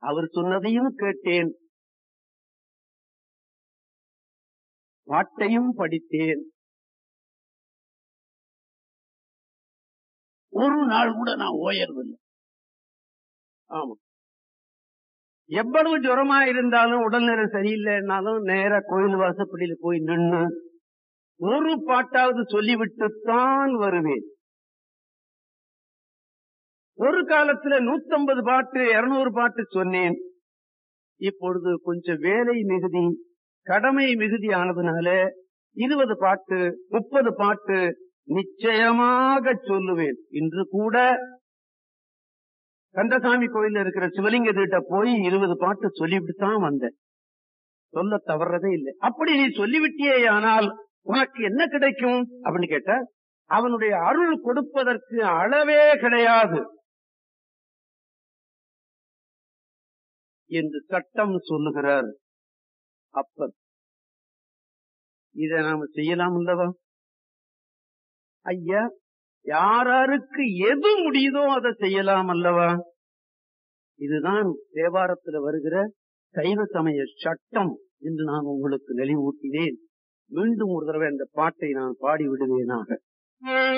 அவர் சொன்னதையும் கேட்டேன் பாட்டையும் படித்தேன் ஒரு நாள் கூட நான் ஓயறதில்லை ஆமா எவ்வளவு ஜுரமா இருந்தாலும் உடல்நிலை சரியில்லைன்னாலும் நேரா கோயில் வாசப்படியில போய் நின்னு ஒரு பாட்டாவது சொல்லிவிட்டுத்தான் வருவேன் ஒரு காலத்துல நூத்தம்பது பாட்டு இருநூறு பாட்டு சொன்னேன் இப்பொழுது கொஞ்சம் வேலை மிகுதி கடமை மிகுதி ஆனதுனால இருபது பாட்டு முப்பது பாட்டு நிச்சயமாக சொல்லுவேன் இன்று கூட கந்தசாமி கோயில்ல இருக்கிற சிவலிங்க கிட்ட போய் இருபது பாட்டு சொல்லிவிட்டு தான் வந்தேன் சொல்ல தவறதே இல்லை அப்படி நீ சொல்லிவிட்டியே ஆனால் உனக்கு என்ன கிடைக்கும் அப்படின்னு கேட்ட அவனுடைய அருள் கொடுப்பதற்கு அளவே கிடையாது என்று சட்டம் சொல்லுகிறார் அப்பர் இதை நாம செய்யலாம் அல்லவா ஐயா யாராருக்கு எது முடியுதோ அதை செய்யலாம் அல்லவா இதுதான் தேவாரத்தில் வருகிற சைவ சமய சட்டம் என்று நான் உங்களுக்கு நெளிவூட்டினேன் மீண்டும் ஒரு தடவை அந்த பாட்டை நான் பாடி விடுவேனாக